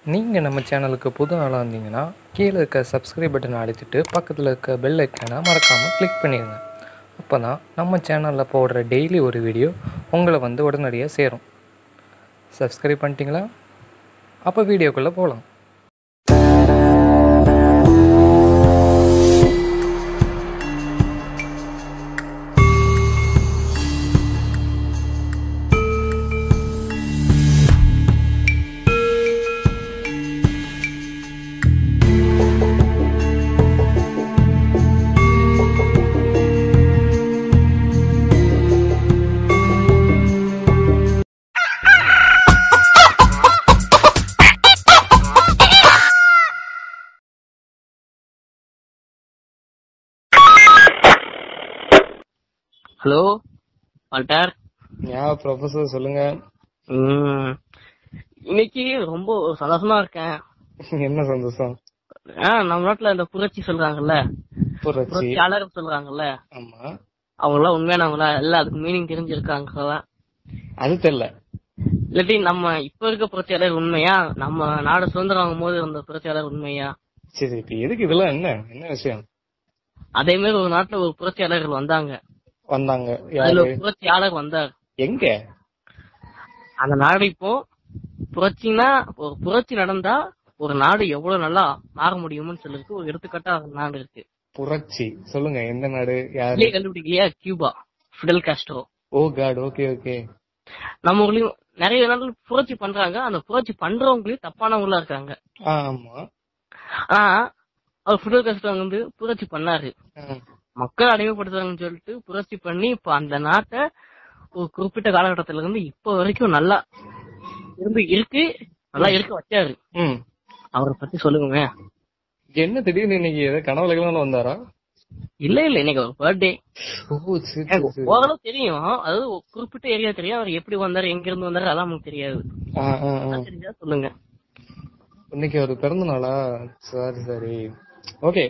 நீங்கள் நம்ம சேனலுக்கு புது ஆளாக இருந்தீங்கன்னா கீழே இருக்க சப்ஸ்கிரைப் பட்டனை அழுத்திட்டு பக்கத்தில் இருக்க பெல் ஐக்கானை மறக்காமல் கிளிக் பண்ணிடுங்க அப்போ தான் நம்ம சேனலில் போடுற டெய்லி ஒரு வீடியோ உங்களை வந்து உடனடியாக சேரும் சப்ஸ்கிரைப் பண்ணிட்டீங்களா அப்போ வீடியோக்குள்ளே போகலாம் ஹலோ வால்டர் யா ப்ரொஃபஸர் சொல்லுங்க ம், இன்னைக்கு ரொம்ப சந்தோஷமா இருக்கேன் என்ன சந்தோஷம் ஆ, நம்ம நாட்டுல இந்த புரட்சி சொல்றாங்கல்ல புரட்சி புரட்சியாளர் சொல்றாங்கல்ல ஆமா அவங்க எல்லாம் உண்மையானவங்களா இல்ல அதுக்கு மீனிங் தெரிஞ்சிருக்காங்களா அது தெரியல இல்லாட்டி நம்ம இப்ப இருக்க புரட்சியாளர் உண்மையா நம்ம நாடு சுதந்திரம் வாங்கும் போது இருந்த புரட்சியாளர் உண்மையா சரி இப்ப எதுக்கு இதெல்லாம் என்ன என்ன விஷயம் அதே மாதிரி ஒரு நாட்டுல ஒரு புரட்சியாளர்கள் வந்தாங்க வந்தாங்க அதுல யாரு ஒரு புரட்சியாளர் வந்தார் எங்க அந்த நாடு இப்போ புரட்சினா ஒரு புரட்சி நடந்தா ஒரு நாடு எவ்வளவு நல்லா மாற முடியும்னு சொல்லிருக்கு ஒரு எடுத்துக்காட்டா அந்த நாடு இருக்கு புரட்சி சொல்லுங்க எந்த நாடு யாரு இல்லையே கண்டுபிடிக்கலையா Cuba Fidel Castro oh god okay okay நம்ம ஊர்லயும் நிறைய நாட்கள் புரட்சி பண்றாங்க அந்த புரட்சி பண்றவங்களையும் தப்பானவங்களா இருக்காங்க ஆமா ஆனா அவர் ஃபிடல் காஸ்ட்ரோ வந்து புரட்சி பண்ணாரு ஆ. மக்கள் அடிமைப்படுத்துறாங்கன்னு சொல்லிட்டு புரட்சி பண்ணி இப்ப அந்த நாட்டை ஒரு குறிப்பிட்ட காலகட்டத்துல இருந்து இப்ப வரைக்கும் நல்லா இருந்து இருக்கு நல்லா இருக்க வச்சாரு ம் அவரை பத்தி சொல்லுங்க என்ன திடீர்னு இன்னைக்கு ஏதோ கனவுல கிளம்பு வந்தாரா இல்ல இல்ல இன்னைக்கு ஒரு பர்த்டே ஓ சரி சரி, எனக்கு சரி. ஓரளவு தெரியும் அதாவது ஒரு குறிப்பிட்ட ஏரியா தெரியும் அவர் எப்படி வந்தாரு எங்க இருந்து வந்தாரு அதெல்லாம் நமக்கு தெரியாது ஆ, ஆ, ஆ. அதான் தெரிஞ்சா சொல்லுங்க இன்னைக்கு ஒரு பிறந்த நாளா சரி சரி ஓகே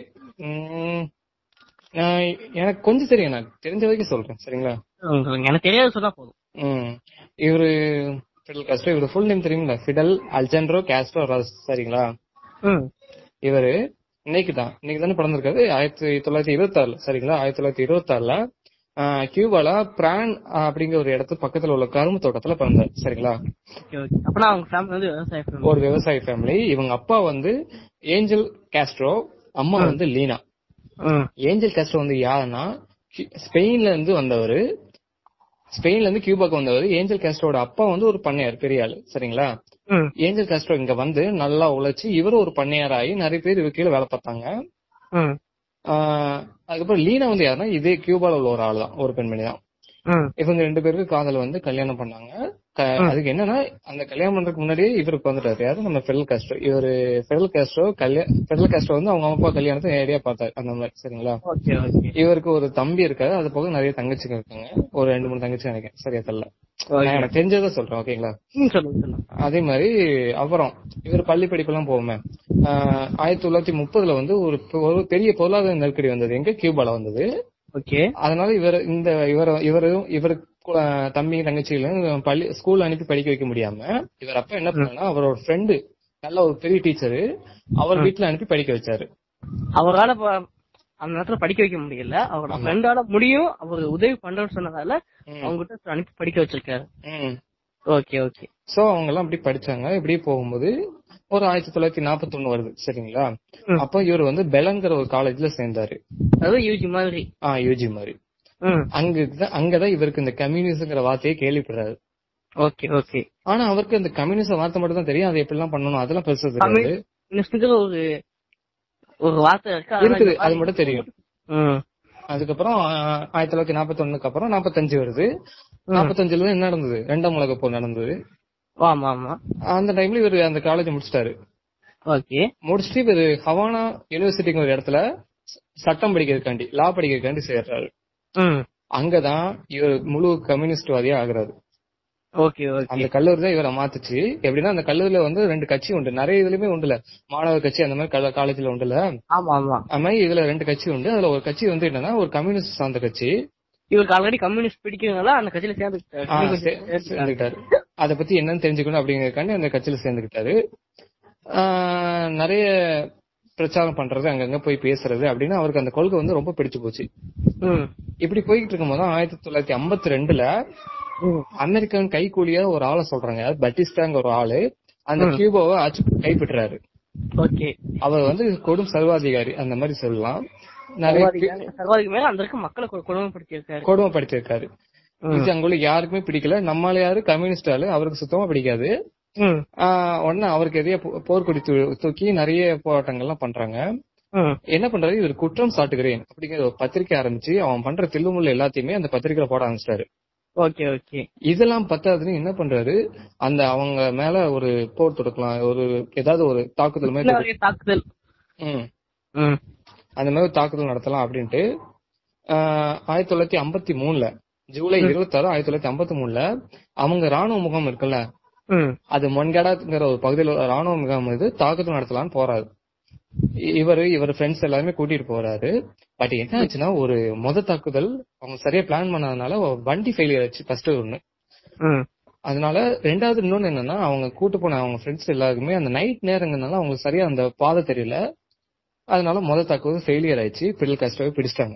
எனக்கு கொஞ்சம் தெரியும் நான் தெரிஞ்ச வரைக்கும் சொல்றேன் சரிங்களா சொல்லுங்க. எனக்கு தெரியாது சொன்னா போதும் ம் இவரு ஃபிடல் காஸ்ட்ரோ இவரு ஃபுல் நேம் தெரியுங்களா ஃபிடல் அல்ஜென்ட்ரோ காஸ்ட்ரோ ராஸ் சரிங்களா ம் இவரு இன்னைக்கு தான் இன்னைக்கு தானே பிறந்திருக்காரு ஆயிரத்தி தொள்ளாயிரத்தி இருபத்தி ஆறுல சரிங்களா ஆயிரத்தி தொள்ளாயிரத்தி இருபத்தி ஆறுல கியூபால பிரான் அப்படிங்கிற ஒரு இடத்து பக்கத்துல உள்ள கரும்பு தோட்டத்துல பிறந்தார் சரிங்களா ஓகே ஓகே அப்பனா அவங்க ஃபேமிலி வந்து விவசாய family. ஒரு விவசாய ஃபேமிலி இவங்க அப்பா வந்து ஏஞ்சல் காஸ்ட்ரோ அம்மா வந்து லீனா ம் ஏஞ்சல் காஸ்ட்ரோ வந்து யாருன்னா கி- ஸ்பெயின்ல இருந்து வந்தவர் ஸ்பெயின்ல இருந்து கியூபாக்கு வந்தவர் ஏஞ்சல் காஸ்ட்ரோட அப்பா வந்து ஒரு பண்ணையார் பெரிய ஆளு சரிங்களா ம் ஏஞ்சல் காஸ்ட்ரோ இங்க வந்து நல்லா உழைச்சு இவரும் ஒரு பண்ணையார் ஆகி நிறைய பேர் இவர் கீழே வேலை பார்த்தாங்க ம் ஆஹ் அதுக்கப்புறம் லீனா வந்து யாருன்னா இதே கியூபால உள்ள ஒரு ஆள் தான் ஒரு பெண்மணி தான் ம் இவங்க ரெண்டு பேருக்கு காதல் வந்து கல்யாணம் பண்ணாங்க க- அதுக்கு என்னன்னா அந்த கல்யாணம் பண்றதுக்கு முன்னாடியே இவருக்கு வந்துட்டாரு யாரு நம்ம ஃபெடல் காஸ்ட்ரோ இவரு ஃபெடல் காஸ்ட்ரோ கல்யாணம் ஃபெடல் காஸ்ட்ரோ வந்து அவங்க அப்பா கல்யாணத்தை நேரடியா பார்த்தாரு அந்த மாதிரி சரிங்களா ஓகே ஓகே இவருக்கு ஒரு தம்பி இருக்காரு அது போக நிறைய தங்கச்சிங்க இருக்காங்க ஒரு ரெண்டு மூணு தங்கச்சி நினைக்கிறேன் சரியா தெரியல ஓகே நான் எனக்கு தெரிஞ்சதை சொல்றேன் ஓகேங்களா ம் சொல்லுங்க சொல்லுங்க அதே மாதிரி அப்புறம் இவர் பள்ளி படிப்பெல்லாம் போவோமே ஆஹ் ஆயிரத்தி தொள்ளாயிரத்தி முப்பதுல வந்து ஒரு ஒரு பெரிய பொருளாதார நெருக்கடி வந்தது எங்க கியூபால வந்தது ஓகே அதனால இவர் இந்த இவர இவரும் இவர் தம்பி தங்கச்சிகளும் பள்ளி ஸ்கூல் அனுப்பி படிக்க வைக்க முடியாம இவர் அப்ப என்ன பண்ணா அவரோட ஃப்ரெண்டு நல்ல ஒரு பெரிய டீச்சரு அவர் வீட்டுல அனுப்பி படிக்க வச்சாரு அவரால ப- அந்த நேரத்துல படிக்க வைக்க முடியல அவரோட ஃப்ரெண்டால முடியும் அவர் உதவி பண்றேன்னு சொன்னதால ம். அவங்க கிட்ட அனுப்பி படிக்க வச்சிருக்காரு ம். ஓகே ஓகே சோ அவங்க எல்லாம் அப்படி படிச்சாங்க இப்படியே போகும்போது ஒரு ஆயிரத்தி தொள்ளாயிரத்தி நாற்பத்தி ஒண்ணு வருது சரிங்களா ம். அப்போ இவர் வந்து பெலங்கிற ஒரு காலேஜ்ல சேர்ந்தாரு அதாவது யூஜி மாதிரி ஆ யூஜி மாதிரி ம் அங்க அங்கதான் இவருக்கு இந்த கம்யூனிஸ்ட்ங்கிற வார்த்தையை கேள்விப்படுறாரு ஓகே ஓகே ஆனா அவருக்கு இந்த கம்யூனிஸ்ட் வார்த்தை மட்டும் தான் தெரியும் அதை எப்படி எல்லாம் பண்ணணும் அதெல்லாம் பெருசா தெரியாது இன்னும் ஒரு ஒரு வார்த்தை இருக்கு ஆனா இருக்குது இந்த அது மட்டும் தெரியும் ம் அதுக்கப்புறம் ஆஹ், ஆயிரத்தி தொள்ளாயிரத்தி நாற்பத்தி ஒண்ணுக்கு அப்புறம் நாற்பத்தஞ்சு வருது நாற்பத்தஞ்சுல தான் என்ன நடந்தது ரெண்டாம் உலக போர் நடந்தது ஆமா ஆமா அந்த டைம்ல இவர் அந்த காலேஜ் முடிச்சிட்டாரு ஓகே முடிச்சுட்டு இவர் ஹவானா யூனிவர்சிட்டிங்கிற ஒரு இடத்துல ச- சட்டம் படிக்கிறதுக்காண்டி லா படிக்கிறதுக்காண்டி சேர்றாரு ம் அங்கதான் இவர் முழு கம்யூனிஸ்ட் வாதியா ஆகுறாரு ஓகே ஓகே அந்த கல்லூரி தான் இவரை மாத்துச்சு எப்படின்னா அந்த கல்லூரியில வந்து ரெண்டு கட்சி உண்டு நிறைய இதுலயுமே உண்டுல மாணவர் கட்சி அந்த மாதிரி காலேஜ்ல உண்டுல ஆமா ஆமா அது மாதிரி இதுல ரெண்டு கட்சி உண்டு அதுல ஒரு கட்சி வந்து என்னன்னா ஒரு கம்யூனிஸ்ட் சார்ந்த கட்சி இவருக்கு ஆல்ரெடி கம்யூனிஸ்ட் பிடிக்கிறதுனால அந்த கட்சியில சேர்ந்து ஆ, சே- சேர்ந்துக்கிட்டாரு அத பத்தி என்னன்னு தெரிஞ்சுக்கணும் அப்படிங்கறதுக்காண்டி அந்த கட்சியில சேர்ந்துக்கிட்டாரு ஆஹ், நிறைய பிரச்சாரம் பண்றது அங்கங்க போய் பேசுறது அப்படின்னு அவருக்கு அந்த கொள்கை வந்து ரொம்ப பிடிச்சு போச்சு ம் இப்படி போய்கிட்டு இருக்கும்போது ஆயிரத்தி தொள்ளாயிரத்தி ஐம்பத்தி ரெண்டுல ம் அமெரிக்கன் கைக்கூலியா ஒரு ஆளை சொல்றாங்க பட்டிஸ்டாங்க ஒரு ஆளு அந்த கியூபாவை ஆட்சி கைப்பற்றுறாரு ஓகே அவர் வந்து கொடும் சர்வாதிகாரி அந்த மாதிரி சொல்லலாம் நிறைய பே- சர்வாதிக்கு மேல அந்த இருக்க மக்களை கொ- கொடுமைப்படுத்தி இருக்காரு கொடுமைப்படுத்திருக்காரு இது அங்குள்ள யாருக்குமே பிடிக்கல நம்மால யாரு கம்யூனிஸ்ட் ஆளு அவருக்கு சுத்தமா பிடிக்காது ம் ஆஹ் உடனே அவருக்கு எதைய போ- போர்க்கொடி தூ- தூக்கி நிறைய போராட்டங்கள்லாம் பண்றாங்க ம் என்ன பண்றாரு இவர் குற்றம் சாட்டுகிறேன் அப்படிங்கிற ஒரு பத்திரிக்கை ஆரம்பிச்சு அவன் பண்ற தில்லுமுள்ள எல்லாத்தையுமே அந்த பத்திரிக்கையில போட ஆரம்பிச்சிட்டாரு ஓகே ஓகே இதெல்லாம் பத்தாதுன்னு என்ன பண்றாரு அந்த அவங்க மேல ஒரு போர் தொடுக்கலாம் ஒரு ஏதாவது ஒரு தாக்குதல் மாதிரி தொடு- நிறைய தாக்குதல் ம். ம் அந்த மாதிரி ஒரு தாக்குதல் நடத்தலாம் அப்படின்ட்டு ஆஹ், ஆயிரத்தி தொள்ளாயிரத்தி ஐம்பத்தி மூணுல ஜூலை இருபத்தாறு ஆயிரத்தி தொள்ளாயிரத்தி ஐம்பத்தி மூணுல அவங்க ராணுவ முகாம் இருக்குல்ல ம் அது மொன்கடாங்கிற ஒரு பகுதியில் உள்ள ராணுவ முகாம் இது தாக்குதல் நடத்தலாம்னு போறாரு இ- இவரு இவர் ஃப்ரெண்ட்ஸ் எல்லாருமே கூட்டிட்டு போறாரு பட் என்ன ஆச்சுன்னா ஒரு முத தாக்குதல் அவங்க சரியா பிளான் பண்ணாதனால வண்டி ஃபெயிலியர் ஆச்சு ஃபர்ஸ்ட் ஒண்ணு ம் அதனால ரெண்டாவது இன்னொன்னு என்னன்னா அவங்க கூட்டு போன அவங்க ஃப்ரெண்ட்ஸ் எல்லாருக்குமே அந்த நைட் நேரங்கனால அவங்களுக்கு சரியா அந்த பாதை தெரியல அதனால முத தாக்குதல் ஃபெயிலியர் ஆயிடுச்சு பிடில் காஸ்டோவை பிடிச்சிட்டாங்க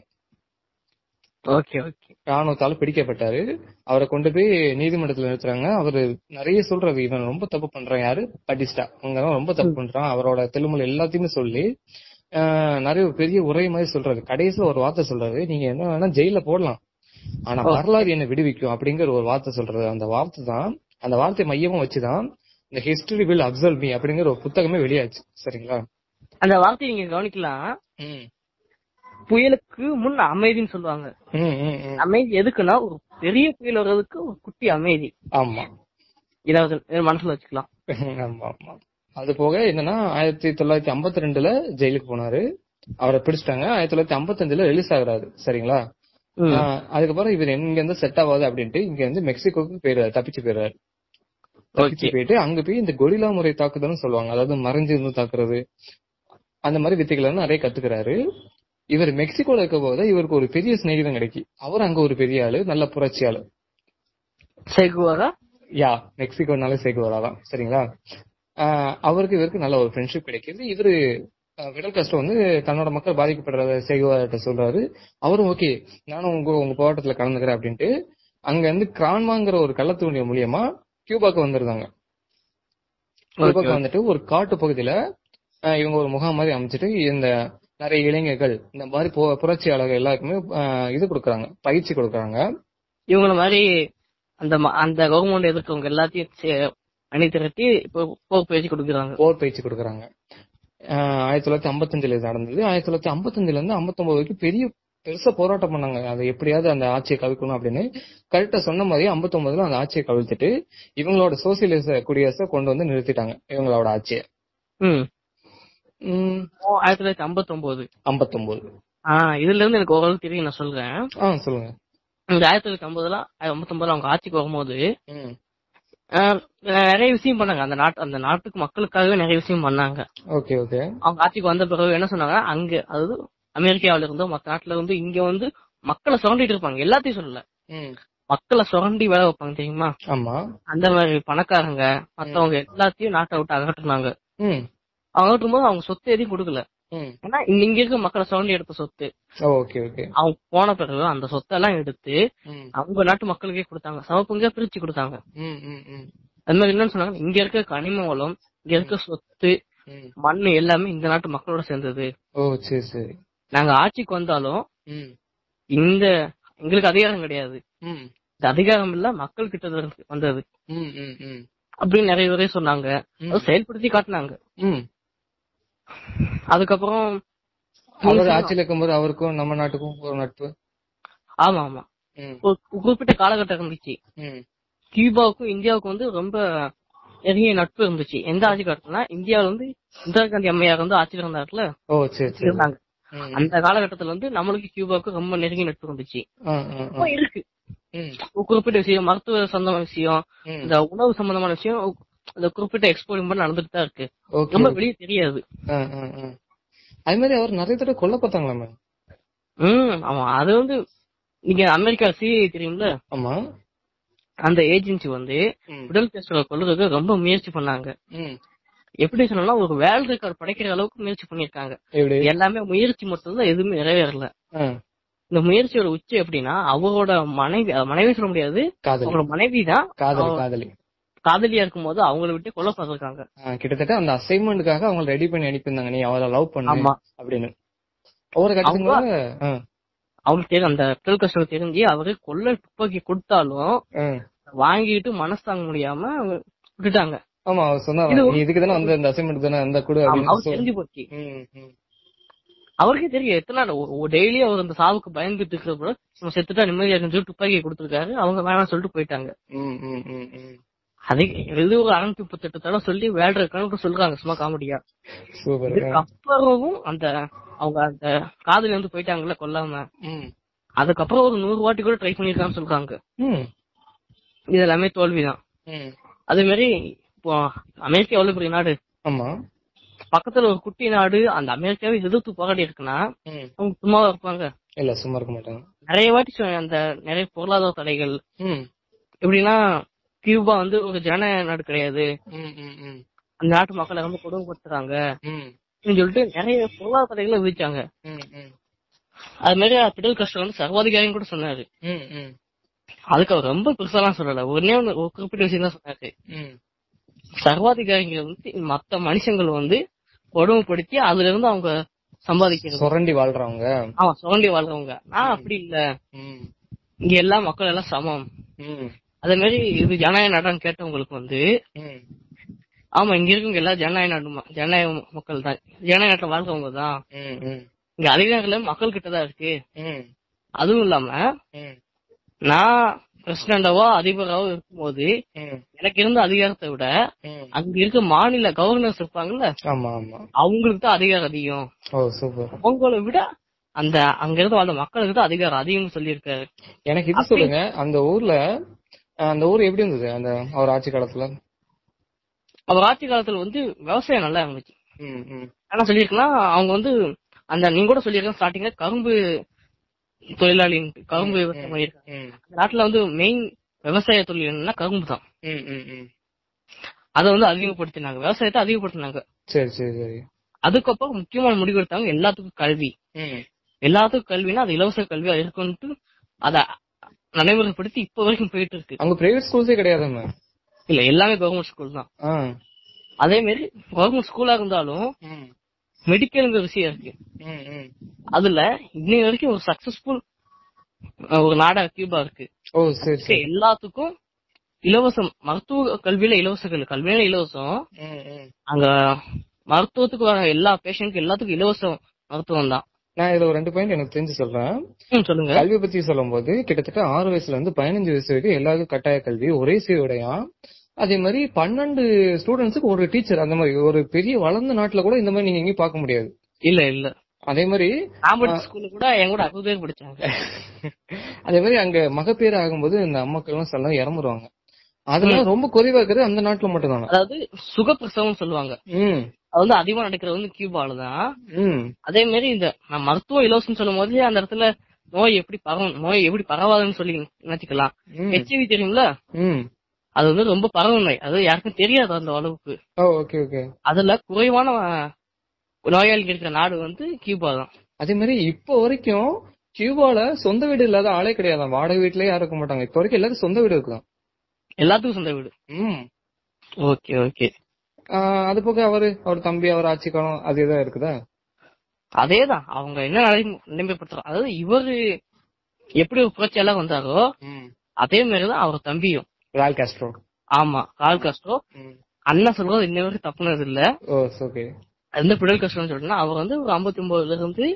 ஓகே ஓகே ராணுவத்தால பிடிக்கப்பட்டாரு அவரை கொண்டு போய் நீதிமன்றத்துல நிறுத்துறாங்க அவரு நிறைய சொல்றாரு இவன் ரொம்ப தப்பு பண்றான் யாரு பட்டிஸ்டா அவங்க தான் ரொம்ப தப்பு பண்றான் அவரோட தெலுங்குல எல்லாத்தையுமே சொல்லி ஆஹ், நிறைய ஒரு பெரிய உரை மாதிரி சொல்றாரு கடைசியில ஒரு வார்த்தை சொல்றாரு நீங்க என்ன வேணா ஜெயில போடலாம் ஆனா வரலாறு என்ன விடுவிக்கும் அப்படிங்கிற ஒரு வார்த்தை சொல்றது அந்த வார்த்தை தான் அந்த வார்த்தை மையமா வச்சுதான் இந்த ஹிஸ்டரி வில் அப்சர்வ் மீ அப்படிங்கிற ஒரு புத்தகமே வெளியாச்சு சரிங்களா அந்த வார்த்தையை நீங்க கவனிக்கலாம் ம் புயலுக்கு முன் அமைதின்னு சொல்லுவாங்க ம் ம் ம். அமைதி எதுக்குன்னா ஒரு பெரிய புயல் வர்றதுக்கு ஒரு குட்டி அமைதி ஆமா இதாவது மனசுல வச்சுக்கலாம் ஆமா ஆமா அது போக என்னன்னா ஆயிரத்தி தொள்ளாயிரத்தி ஐம்பத்தி ரெண்டுல ஜெயிலுக்கு போனாரு அவரை பிடிச்சிட்டாங்க ஆயிரத்தி தொள்ளாயிரத்தி ஐம்பத்தஞ்சுல ரிலீஸ் ஆகுறாரு சரிங்களா ம். ஆஹ் அதுக்கப்புறம் இவர் எங்க இருந்து செட் ஆகாது அப்படின்ட்டு இங்க வந்து மெக்சிகோக்கு போயிடுறாரு தப்பிச்சு போயிடுறாரு தப்பிச்சு போயிட்டு அங்க போய் இந்த கொரில்லா முறை தாக்குதல்னு சொல்லுவாங்க அதாவது மறைஞ்சு இருந்து தாக்குறது அந்த மாதிரி வித்தைகளை வந்து நிறைய கத்துக்கிறாரு இவர் மெக்சிகோல இருக்க போது இவருக்கு ஒரு பெரிய சிநேகிதம் கிடைக்கி அவர் அங்க ஒரு பெரிய ஆளு நல்ல புரட்சி ஆளு செகுவாரா யா மெக்சிகோனாலே சேகுவாரா தான் சரிங்களா ஆஹ் அவருக்கு இவருக்கு நல்ல ஒரு ஃப்ரெண்ட்ஷிப் கிடைக்குது இவரு ஆஹ் விடல் கஷ்டம் வந்து தன்னோட மக்கள் பாதிக்கப்படுறத சேகுவார்ட்ட சொல்றாரு அவரும் ஓகே நானும் உங்க உங்க போராட்டத்துல கலந்துக்கிறேன் அப்படின்ட்டு அங்க இருந்து கிரான்மாங்கிற ஒரு கள்ளத்தூண்டிய மூலியமா கியூபாக்கு வந்துருந்தாங்க கியூபாக்கு வந்துட்டு ஒரு காட்டு பகுதியில ஆஹ் இவங்க ஒரு முகாம் மாதிரி அமைச்சிட்டு இந்த நிறைய இளைஞர்கள் இந்த மாதிரி பு- புரட்சியாளர்கள் எல்லாருக்குமே ஆஹ் இது கொடுக்கறாங்க பயிற்சி கொடுக்கறாங்க இவங்கள மாதிரி அந்த ம- அந்த கவர்மெண்ட் எதிர்க்கவங்க எல்லாத்தையும் சே- அணி திரட்டி இப்போ போர் பேச்சு கொடுக்குறாங்க போர் பயிற்சி கொடுக்கறாங்க ஆஹ் ஆயிரத்தி தொள்ளாயிரத்தி ஐம்பத்தஞ்சுல இது நடந்தது ஆயிரத்தி தொள்ளாயிரத்தி ஐம்பத்தஞ்சுல இருந்து ஐம்பத்தொன்பது வரைக்கும் பெரிய பெருசா போராட்டம் பண்ணாங்க அதை எப்படியாவது அந்த ஆட்சியை கவிக்கணும் அப்படின்னு கரெக்டா சொன்ன மாதிரி ஐம்பத்தொன்பதுல அந்த ஆட்சியை கவிழ்த்துட்டு இவங்களோட சோசியலிச குடியரசை கொண்டு வந்து நிறுத்திட்டாங்க இவங்களோட ஆட்சியை ம் உம் ஆயிரத்தி தொள்ளாயிரத்தி ஐம்பத்தி ஒன்பது ஐம்பத்தொன்பது ஆஹ் இதுல இருந்து எனக்கு ஓரளவு தெரியும் நான் சொல்றேன் ஆ சொல்லுங்க இந்த ஆயிரத்தி தொள்ளாயிரத்தி ஐம்பதுல ஐம்பத்தி ஒன்பதுல அவங்க ஆட்சிக்கு வரும்போது ம் ஆஹ் நிறைய விஷயம் பண்ணாங்க அந்த நாட்டு அந்த நாட்டுக்கு மக்களுக்காகவே நிறைய விஷயம் பண்ணாங்க ஓகே ஓகே அவங்க ஆட்சிக்கு வந்த பிறகு என்ன சொன்னாங்க அங்க அதாவது அமெரிக்காவில இருந்தோ மத்த நாட்டுல இருந்து இங்க வந்து மக்களை சுரண்டிட்டு இருப்பாங்க எல்லாத்தையும் சொல்லல ம் மக்களை சுரண்டி வேலை வைப்பாங்க தெரியுமா ஆமா அந்த மாதிரி பணக்காரங்க மத்தவங்க எல்லாத்தையும் நாட்டை விட்டு அகற்றுனாங்க ம் அவங்க அகற்றும் போது அவங்க சொத்து எதையும் கொடுக்கல ம் ஏன்னா இங்க இங்க இருக்க மக்களை சுரண்டி எடுத்த சொத்து ஓகே ஓகே அவங்க போன பிறகு அந்த சொத்தெல்லாம் எடுத்து ம் அவங்க நாட்டு மக்களுக்கே கொடுத்தாங்க சமப்பங்கா பிரிச்சு கொடுத்தாங்க ம் ம் ம் அது மாதிரி என்னன்னு சொன்னாங்க இங்க இருக்க கனிம வளம் இங்க இருக்க சொத்து ம் மண்ணு எல்லாமே இந்த நாட்டு மக்களோட சேர்ந்தது ஓ சரி சரி நாங்க ஆட்சிக்கு வந்தாலும் ம் இந்த எங்களுக்கு அதிகாரம் கிடையாது ம் இந்த அதிகாரம் இல்ல மக்கள் கிட்ட இருந்து வந்தது ம் ம் ம் அப்படின்னு நிறைய பேரே சொன்னாங்க ம். அதை செயல்படுத்தி காட்டினாங்க ம் அதுக்கப்புறம் அவர் ஆட்சியில இருக்கும்போது அவருக்கும் நம்ம நாட்டுக்கும் ஒரு நட்பு ஆமா ஆமா ம் ஒரு குறிப்பிட்ட காலகட்டம் இருந்துச்சு ம் கியூபாவுக்கும் இந்தியாவுக்கும் வந்து ரொம்ப நெருங்கிய நட்பு இருந்துச்சு எந்த ஆட்சி காலத்துலனா இந்தியாவுல வந்து இந்திரா காந்தி அம்மையார் வந்து ஆட்சியில் இருந்தாருல ஓ சரி சரி இருந்தாங்க ம் அந்த காலகட்டத்துல வந்து நம்மளுக்கு கியூபாவுக்கு ரொம்ப நெருங்கிய நட்பு இருந்துச்சு ஆ ஆ இப்போ ஆ இருக்கு ம் ஒரு குறிப்பிட்ட விஷயம் மருத்துவ சம்பந்தமான விஷயம் ம் இந்த உணவு சம்பந்தமான விஷயம் இந்த குறிப்பிட்ட எக்ஸ்போர்ட் மட்டும் நடந்துட்டு தான் இருக்கு ஓகே ரொம்ப வெளியே தெரியாது ஆ ஆ ஆ அது மாதிரி அவர் நிறைய தடவை கொல்லப்பட்டாங்களா மேம் ம் ஆமா அது வந்து நீங்க அமெரிக்கா சிஐ தெரியும்ல ஆமா அந்த ஏஜென்சி வந்து ம் விடல் கேஸ்டரை கொல்லுறதுக்கு ரொம்ப முயற்சி பண்ணாங்க ம் எப்படி சொன்னா ஒரு வேர்ல்ட் ரெக்கார்ட் படைக்கிற அளவுக்கு முயற்சி பண்ணிருக்காங்க எப்படி எல்லாமே முயற்சி மட்டும் தான் எதுவுமே நிறைவேறல ஆ, இந்த முயற்சியோட உச்சம் எப்படின்னா அவரோட மனைவி அஹ் மனைவி சொல்ல முடியாது காதலி அவங்களோட மனைவி தான் காதலி அவ- காதலி காதலியா இருக்கும்போது அவங்கள விட்டு கொலை பார்த்திருக்காங்க ஆ, கிட்டத்தட்ட அந்த அசைன்மெண்ட்டுக்காக அவங்க ரெடி பண்ணி அனுப்பியிருந்தாங்க நீ அவரை லவ் பண்ணு ஆமா அப்படின்னு ஒவ்வொரு கட்டத்துக்கு ஆ, அவங்களுக்கு தெரியும் அந்த பிறல் கஷ்டம் தெரிஞ்சு அவரு கொல்ல துப்பாக்கி கொடுத்தாலும் ஆ. வாங்கிட்டு மனசு தாங்க முடியாம அவங்க விட்டுட்டாங்க ஆமா அவர் சொன்னார் இது- நீ இதுக்கு தானே வந்து அந்த அசைன்மெண்ட் தானே அந்த கொடு ஆமா, அப்படின்னு அவருக்கு சொல்லி- தெரிஞ்சு போச்சு ம், ம். அவருக்கே தெரியும் எத்தனை நாள் டெய்லி அவர் அந்த சாவுக்கு பயந்துட்டு இருக்கிறப்ப நம்ம செத்துட்டா நிம்மதியா இருக்குன்னு சொல்லி துப்பாக்கியை கொடுத்துருக்காரு அவங்க வேணாம் சொல்லிட்டு போயிட்டாங்க ம், ம், ம், ம். அது இது ஒரு அறுநூத்தி முப்பத்தெட்டு தடவை சொல்லி வேல்ற கணக்கு சொல்றாங்க சும்மா காமெடியா சூப்பர் ஆ. இதுக்கப்புறமும் அந்த அவங்க அந்த காதலி வந்து போயிட்டாங்கல்ல கொல்லாம ம், அதுக்கப்புறம் ஒரு நூறு வாட்டி கூட ட்ரை பண்ணிருக்கான்னு சொல்றாங்க ம், இது எல்லாமே தோல்விதான் ம். அதே மாதிரி இப்போ அமெரிக்கா எவ்வளவு பெரிய நாடு ஆமா பக்கத்துல ஒரு குட்டி நாடு அந்த அமெரிக்காவை எதிர்த்து போராடி இருக்குன்னா ம். அவங்க சும்மாவா இருப்பாங்க இல்ல சும்மா இருக்க மாட்டாங்க நிறைய வாட்டி சொ- அந்த நிறைய பொருளாதார தடைகள் ம், எப்படின்னா கியூபா வந்து ஒரு ஜனநாயக நாடு கிடையாது ம், ம், ம், அந்த நாட்டு மக்களை ரொம்ப கொடுமைப்படுத்துறாங்க ம், அப்படின்னு சொல்லிட்டு நிறைய பொருளாதார தடைகளை விதிச்சாங்க ம், ம், அது மாதிரி பிடல் கஷ்டம் வந்து சர்வாதிகாரியும் கூட சொன்னாரு ம், ம், அதுக்கு அவர் ரொம்ப பெருசாலாம் சொல்லல ஒன்னே ஒண்ணு ஒரு குறிப்பிட்ட விஷயம் தான் சொன்னாரு ம். சர்வாதிகாரிகள் வந்து மத்த மனுஷங்கள் வந்து கொடுமைப்படுத்தி அதுல இருந்து அவங்க சம்பாதிக்கிறது சுரண்டி வாழ்றவங்க ஆமா சுரண்டி வாழ்றவங்க நான் அப்படி இல்ல ம், இங்க எல்லா மக்கள் எல்லாம் சமம் ம், அதே மாதிரி இது ஜனநாயக நாடான்னு கேட்டவங்களுக்கு வந்து ம், ஆமா இங்க இருக்கவங்க எல்லாம் ஜனநாயக நாடு ம- ஜனநாயக மக்கள் தான் ஜனநாயக நாட்டுல வாழ்றவங்க தான் ம், ம், இங்க அதிகாரம் மக்கள் கிட்ட தான் இருக்கு ம், அதுவும் இல்லாம ம், நான் பிரசிடண்டாவோ அதிபராவோ இருக்கும்போது ம், எனக்கு இருந்த அதிகாரத்தை விட ம். அங்க இருக்க மாநில கவர்னர்ஸ் இருப்பாங்கல்ல ஆமா ஆமா அவங்களுக்கு தான் அதிகாரம் அதிகம் ஓ சூப்பர் அவங்கள விட அந்த அங்க இருந்து வாழ்ந்த மக்களுக்கு தான் அதிகாரம் அதிகம்னு சொல்லியிருக்காரு எனக்கு இது சொல்லுங்க அந்த ஊர்ல அஹ், அந்த ஊர் எப்படி இருந்தது அந்த அவர் ஆட்சி காலத்துல அவர் ஆட்சி காலத்துல வந்து விவசாயம் நல்லா இருந்துச்சு ம், ம், என்ன சொல்லியிருக்கலாம் அவங்க வந்து அந்த நீங்க கூட சொல்லியிருக்க ஸ்டார்டிங்ல கரும்பு தொழிலாளி கரும்பு விவசாயம் பண்ணியிருக்காங்க ம், அந்த நாட்டுல வந்து மெயின் விவசாய தொழில் என்னன்னா கரும்பு தான் ம், ம், ம். அதை வந்து அதிகப்படுத்தினாங்க விவசாயத்தை அதிகப்படுத்தினாங்க சரி சரி சரி அதுக்கப்புறம் முக்கியமான முடிவு எடுத்தாங்க எல்லாத்துக்கும் கல்வி ம், எல்லாத்துக்கும் கல்வினா அது இலவச கல்வியா இருக்கும்ட்டு அத நடைமுறைப்படுத்தி இப்ப வரைக்கும் போயிட்டு இருக்கு அங்க பிரைவேட் ஸ்கூல்ஸே கிடையாதுங்க இல்ல எல்லாமே கவர்மெண்ட் ஸ்கூல் தான் ஆ அதே மாதிரி கவர்மெண்ட் ஸ்கூலா இருந்தாலும் ம், மெடிக்கல்ங்கிற விஷயம் இருக்கு ம், ம். அதுல இன்னை வரைக்கும் ஒரு சக்சஸ்ஃபுல் ஒரு நாடா கியூபா இருக்கு ஓ சரி சரி எல்லாத்துக்கும் இலவசம் மருத்துவ கல்வியில இலவச கல்வி கல்வியில இலவசம் ம், ம். அங்க மருத்துவத்துக்கு வர எல்லா பேஷண்ட்க்கு எல்லாத்துக்கும் இலவசம் மருத்துவம் தான் நான் இதுல ஒரு ரெண்டு பாயிண்ட் எனக்கு தெரிஞ்சு சொல்றேன் ம், சொல்லுங்க கல்வி பத்தி சொல்லும்போது கிட்டத்தட்ட ஆறு வயசுல இருந்து பதினஞ்சு வயசு வரைக்கும் எல்லாருக்கும் கட்டாய கல்வி ஒரே சீருடையாம் அதே மாதிரி பன்னெண்டு ஸ்டூடெண்ட்ஸுக்கு ஒரு டீச்சர் அந்த மாதிரி ஒரு பெரிய வளர்ந்த நாட்டுல கூட இந்த மாதிரி நீங்க எங்கேயும் பார்க்க முடியாது இல்ல இல்ல அதே மாதிரி நான் படிச்ச ஸ்கூல்ல கூட என் கூட அறுபது பேர் படிச்சாங்க அதே மாதிரி அங்க மகப்பேறு ஆகும்போது இந்த அம்மாக்கள் எல்லாம் சில இறந்துருவாங்க அதெல்லாம் ரொம்ப குறைவா இருக்கிறது அந்த நாட்டுல மட்டும் தானே அதாவது சுகப்பிரசவம் சொல்லுவாங்க ம் அது வந்து அதிகமா நடக்கிறது வந்து கியூபால தான் ம் அதே மாதிரி இந்த நான் மருத்துவம் இலவசம் சொல்லும் போதே அந்த இடத்துல நோய் எப்படி பரவும் நோய் எப்படி பரவாதுன்னு சொல்லி நினைச்சுக்கலாம் ம். ஹெச்ஐவி தெரியும்ல ம் அது வந்து ரொம்ப பரவும் நோய் அது யாருக்கும் தெரியாது அந்த அளவுக்கு ஓ ஓகே ஓகே அதுல குறைவான அஹ், நோயாளிகள் இருக்கிற நாடு வந்து கியூபா தான் அதே மாதிரி இப்போ வரைக்கும் கியூபால சொந்த வீடு இல்லாத ஆளே கிடையாது வாடகை வீட்லயே யாரும் இருக்க மாட்டாங்க இப்போ வரைக்கும் எல்லாரும் சொந்த வீடு இருக்குதான் எல்லாத்துக்கும் சொந்த வீடு ம் ஓகே ஓகே ஆஹ் அது போக அவரு அவர் தம்பி அவர் ஆட்சி காலம் அது எதாவது இருக்குதா அதேதான் அவங்க என்ன நடை- நடைமுறைப்படுத்துறாங்க அதாவது இவரு எப்படி ஒரு புரட்சியாளர் வந்தாரோ அதே மாதிரிதான் அவர் தம்பியும் ரால் காஸ்ட்ரோ ஆமா கால் காஸ்ட்ரோ அண்ணன் சொல்றது இன்ன வரைக்கும் தப்புனது இல்ல ஓ ஓகே எந்த பிடல் கஷ்டம் சொல்றேன்னா அவர் வந்து ஒரு ஐம்பத்தி ஒன்பதுல இருந்து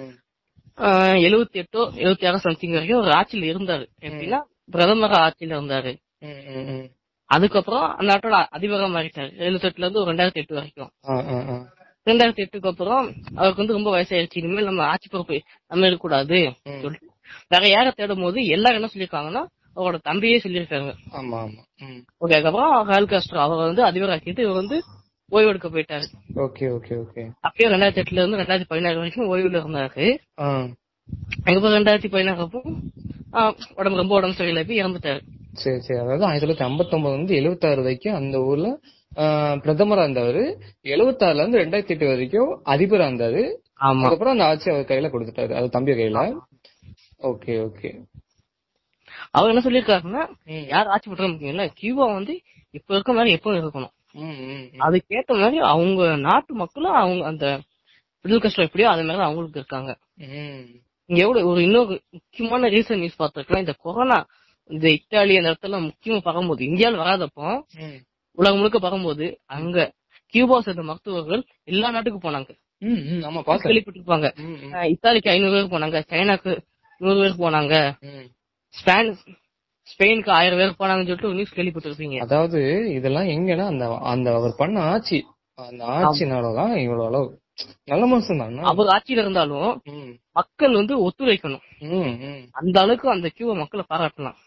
எழுபத்தி எட்டோ எழுபத்தி ஆறோ சம்திங் வரைக்கும் ஒரு ஆட்சியில இருந்தாரு எப்படின்னா பிரதமர் ஆட்சியில இருந்தாரு அதுக்கப்புறம் அந்த நாட்டோட அதிபரா மாறிட்டாரு எழுபத்தி எட்டுல இருந்து ஒரு ரெண்டாயிரத்தி எட்டு வரைக்கும் ரெண்டாயிரத்தி எட்டுக்கு அப்புறம் அவருக்கு வந்து ரொம்ப வயசாயிருச்சு இனிமேல் நம்ம ஆட்சி பொறுப்பு நம்ம இருக்கக்கூடாது சொல்லிட்டு வேற யாரை தேடும் போது எல்லாரும் என்ன சொல்லியிருக்காங்கன்னா அவரோட தம்பியே சொல்லியிருக்காங்க ஆமா ஆமா ம். ஓகே அதுக்கப்புறம் ரால் காஸ்ட்ரோ அவர் வந்து அதிபராக்கிட்டு இவர் வந்து ஓய்வு எடுக்க போயிட்டாரு ஓகே ஓகே ஓகே அப்பயும் ரெண்டாயிரத்தி எட்டுல இருந்து ரெண்டாயிரத்தி பதினாறு வரைக்கும் ஓய்வுல இருந்தாரு ஆ அதுக்கப்புறம் ரெண்டாயிரத்தி பதினாறு அப்போ ஆஹ், உடம்பு ரொம்ப உடம்பு சரியில்லை போய் இறந்துட்டாரு சரி சரி அதாவது ஆயிரத்தி தொள்ளாயிரத்தி ஐம்பத்தி ஒன்பதுல இருந்து எழுபத்தாறு வரைக்கும் அந்த ஊர்ல ஆஹ் பிரதமரா இருந்தவர் எழுபத்தாறுல இருந்து ரெண்டாயிரத்தி எட்டு வரைக்கும் அதிபரா இருந்தாரு ஆமா அதுக்கப்புறம் அந்த ஆட்சி அவர் கையில கொடுத்துட்டாரு அது தம்பி கையில ஓகே ஓகே அவர் என்ன சொல்லியிருக்காருன்னா யார் ஆட்சி பண்றது முக்கியம் இல்ல கியூபா வந்து இப்ப இருக்க மாதிரி எப்பவும் இருக்கணும் அதுக்கேத்த மாதிரி அவங்க நாட்டு மக்களும் அவங்க அந்த மிடில் கஷ்டம் எப்படியோ அது மாதிரி அவங்களுக்கு இருக்காங்க இங்க எவ்வளவு ஒரு இன்னொரு முக்கியமான ரீசன் நியூஸ் பார்த்திருக்கலாம் இந்த கொரோனா இந்த இத்தாலி அந்த இடத்துல முக்கியமா பரவும்போது இந்தியாவில் வராதப்போ உலகம் முழுக்க பரவும்போது அங்க கியூபா சேர்ந்த மருத்துவர்கள் எல்லா நாட்டுக்கும் போனாங்க ஆமா பாத்தேன் கேள்விப்பட்டிருப்பாங்க ம், ம், அஹ் இத்தாலிக்கு ஐநூறு பேர் போனாங்க சைனாக்கு நூறு பேர் போனாங்க ம். ஸ்பானிஷ் ஸ்பெயினுக்கு ஆயிரம் பேர் போனாங்கன்னு சொல்லிட்டு ஒரு நியூஸ் கேள்விப்பட்டிருப்பீங்க அதாவது இதெல்லாம் எங்கன்னா அந்த அந்த அவர் பண்ண ஆட்சி அந்த ஆட்சினாலதான் இவ்வளவு அளவு நல்ல மனுஷன் தான் அவர் ஆட்சியில இருந்தாலும் மக்கள் வந்து ஒத்துழைக்கணும் அந்த அளவுக்கு அந்த கியூபா மக்களை பாராட்டலாம்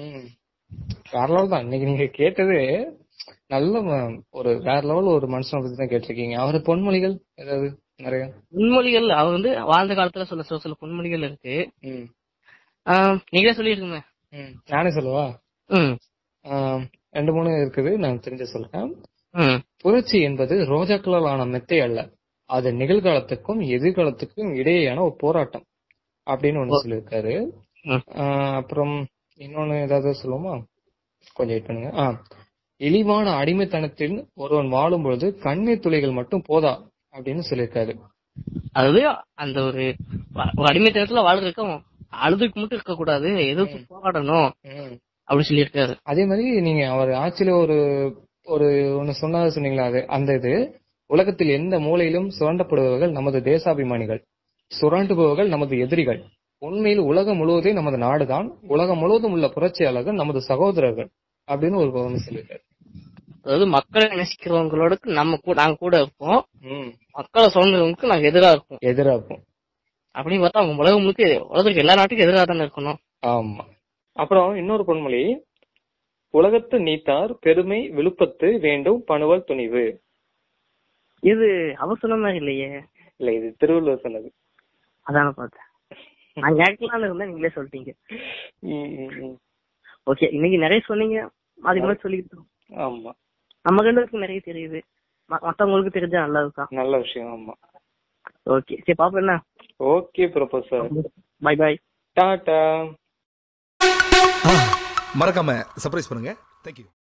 வேற லெவல் தான் இன்னைக்கு நீங்க கேட்டது நல்ல ம- ஒரு வேற லெவல் ஒரு மனுஷனை பத்தி தான் கேட்டிருக்கீங்க அவரு பொன்மொழிகள் ஏதாவது நிறைய பொன்மொழிகள் அவர் வந்து வாழ்ந்த காலத்துல சொல்ல சில சில பொன்மொழிகள் இருக்கு ம், ஆஹ் நீங்களே சொல்லிருக்குமே ம். நானே சொல்லவா ம் ஆம், ரெண்டு மூணு இருக்குது நான் தெரிஞ்ச சொல்றேன் ம் புரட்சி என்பது ரோஜாக்களால் ஆன மெத்தை அல்ல அது நிகழ்காலத்துக்கும் எதிர்காலத்துக்கும் இடையேயான ஒரு போராட்டம் அப்படின்னு ஒண்ணு சொல்லியிருக்காரு ம். ஆஹ் அப்புறம் இன்னொன்னு ஏதாவது சொல்லுவோமா கொஞ்சம் வெயிட் பண்ணுங்க ஆ இழிவான அடிமைத்தனத்தில் ஒருவன் வாழும் பொழுது கண்ணீர் துளிகள் மட்டும் போதா அப்படின்னு சொல்லியிருக்காரு அதாவது அந்த ஒரு வ- ஒரு அடிமைத்தனத்துல வாழ்றதுக்கு அவன் அழுதுக்கு மட்டும் இருக்க கூடாது எதிர்த்து போராடணும் ம். அப்படி சொல்லியிருக்காரு அதே மாதிரி நீங்க அவர் ஆட்சியில ஒரு ஒரு ஒண்ணு சொன்னாரு சொன்னீங்களா அது அந்த இது உலகத்தில் எந்த மூலையிலும் சுரண்டப்படுபவர்கள் நமது தேசாபிமானிகள் சுரண்டுபவர்கள் நமது எதிரிகள் உண்மையில் உலகம் முழுவதே நமது நாடுதான் உலகம் முழுவதும் உள்ள புரட்சியாளர்கள் நமது சகோதரர்கள் அப்படின்னு ஒரு ஒண்ணு சொல்லியிருக்காரு அதாவது மக்களை நேசிக்கிறவங்களோட நம்ம கூட நாங்க கூட இருப்போம் ம். மக்களை சுதந்திரங்களுக்கு நாங்க எதிரா இருப்போம் எதிரா இருக்கும் அப்படின்னு பார்த்தா அவங்க உலகம் முழுக்க உலகத்துக்கு எல்லா நாட்டுக்கும் எதிராக தானே இருக்கணும் ஆமா அப்புறம் இன்னொரு பொன்மொழி உலகத்து நீத்தார் பெருமை விழுப்பத்து வேண்டும் பணுவல் துணிவு இது அவர் சொன்ன மாதிரி இல்லையே இல்ல இது திருவள்ளுவர் சொன்னது அதான பார்த்தேன் நான் கேட்கலாம்னு இருந்தேன் நீங்களே சொல்லிட்டீங்க ம், ம், ம். ஓகே இன்னைக்கு நிறைய சொன்னீங்க அதுக்கு மேலே சொல்லிக்கிட்டு இருக்கோம். ஆமா நம்ம ரெண்டு பேருக்கும் நிறைய தெரியுது ம- மத்தவங்களுக்கு தெரிஞ்சா நல்லா இருக்கா நல்ல விஷயம் ஆமா ஓகே சரி பாப்போம் என்ன ஓகே ப்ரொஃபசர் பை பை டாடா மறக்காம சர்ப்ரைஸ் பண்ணுங்க தேங்க்யூ